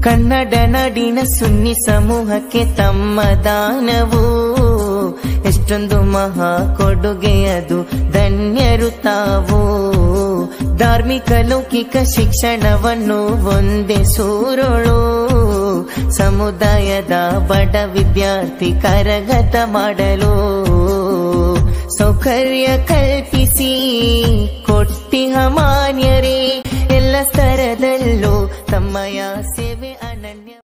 ಕನ್ನಡ ನಾಡಿನ ಸುನ್ನಿ ಸಮೂಹಕ್ಕೆ ತಮ್ಮ ದಾನವು ಎಷ್ಟೊಂದು ಮಹಾ ಕೊಡುಗೆಯದು ಧನ್ಯರು ತಾವು ಧಾರ್ಮಿಕ ಲೌಕಿಕ ಶಿಕ್ಷಣವನ್ನು ಒಂದೇ ಸೂರುಳು ಸಮುದಾಯದ ಬಡ ವಿದ್ಯಾರ್ಥಿ ಕರಗತ ಮಾಡಲು ಸೌಕರ್ಯ ಕಲ್ಪಿಸಿ ಕೊಟ್ಟಿಹ ಮಾನ್ಯರೇ ಎಲ್ಲ ಸ್ತರದಲ್ಲೂ ತಮ್ಮಯ ಸೇವೆ ಅನನ್ಯ